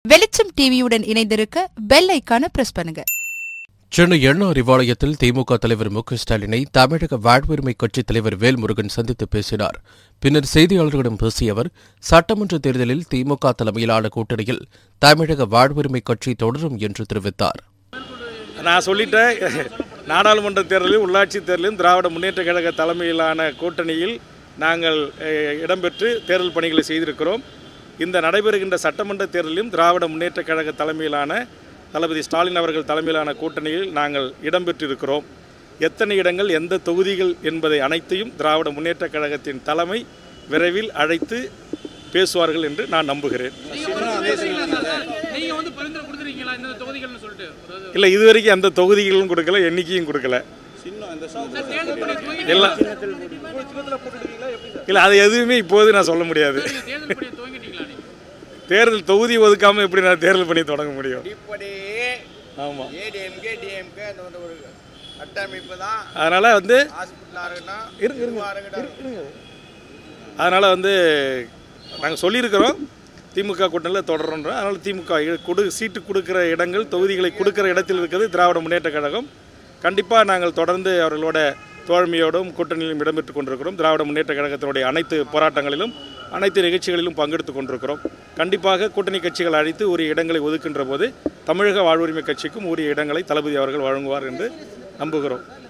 வெளிச்சம் டிவியுடன் இணைந்திருக்க பெல் ஐக்கான பிரஸ் பண்ணுங்க சென்னை எண்ணா அறிவாலயத்தில் திமுக தலைவர் மு க ஸ்டாலினை தமிழக வாழ்வுரிமை கட்சித் தலைவர் வேல்முருகன் சந்தித்து பேசினார் பின்னர் செய்தியாளர்களிடம் பேசிய அவர் சட்டமன்ற தேர்தலில் திமுக தலைமையிலான கூட்டணியில் தமிழக வாழ்வுரிமை கட்சி தொடரும் என்று தெரிவித்தார் நான் சொல்லிட்டேன் நாடாளுமன்ற தேர்தலிலும் உள்ளாட்சி தேர்தலிலும் திராவிட முன்னேற்ற கழக தலைமையிலான கூட்டணியில் நாங்கள் அஹ், இடம்பெற்று தேர்தல் பணிகளை செய்திருக்கிறோம் இந்த நடைபெறுகின்ற சட்டமன்ற தேர்தலிலும் திராவிட முன்னேற்ற கழக தலைமையிலான தளபதி ஸ்டாலின் அவர்கள் தலைமையிலான கூட்டணியில் நாங்கள் இடம்பெற்றிருக்கிறோம் எத்தனை இடங்கள் எந்த தொகுதிகள் என்பதை அனைத்தையும் திராவிட முன்னேற்ற கழகத்தின் தலைமை விரைவில் அழைத்து பேசுவார்கள் என்று நான் நம்புகிறேன் நீங்க வந்து பரிந்துரை கொடுத்துருக்கீங்களா இந்த தொகுதிகள்னு சொல்லிட்டு அதாவது இல்லை இதுவரைக்கும் எந்த தொகுதிகளும் கொடுக்கல எண்ணிக்கையும் கொடுக்கல சார், தேர்தல் பணி துவங்கிட்டீங்களா? எல்லாம் இல்லை அது எதுவுமே இப்போது நான் சொல்ல முடியாது நீங்க தேர்தல் பணியை துவங்கிட்டீங்களா நீங்க தேர்தல் தொகுதி ஒதுக்காமல் எப்படி நான் தேர்தல் பண்ணி தொடங்க முடியும் அடிப்படையே ஆமாம் ஏடிஎம்கே டிஎம்கே அந்த ஒரு ஒரு கட்டமைப்பு தான் அதனால் வந்து ஹாஸ்பிட்டலாக இருக்கட்டும் இருங்க, இருங்க. இதுவா இருக்கட்டும் அதனால் வந்து நாங்கள் சொல்லியிருக்கிறோம் திமுக கூட்டணியில் தொடர்றோன்றோம் அதனால் திமுக இ- கொடு சீட்டு கொடுக்குற இடங்கள் தொகுதிகளை கொடுக்குற இடத்தில் இருக்கிறது திராவிட முன்னேற்ற கழகம் கண்டிப்பாக நாங்கள் தொடர்ந்து அவர்களோட தோழமையோடும் கூட்டணியிலும் இடம்பெற்று கொண்டிருக்கிறோம் திராவிட முன்னேற்ற கழகத்தினுடைய அனைத்து போராட்டங்களிலும் அனைத்து நிகழ்ச்சிகளிலும் பங்கெடுத்து கொண்டிருக்கிறோம் கண்டிப்பாக கூட்டணி கட்சிகள் அழைத்து உரிய இடங்களை ஒதுக்கின்ற போது தமிழக வாழ்வுரிமை கட்சிக்கும் உரிய இடங்களை தளபதி அவர்கள் வழங்குவார் என்று நம்புகிறோம்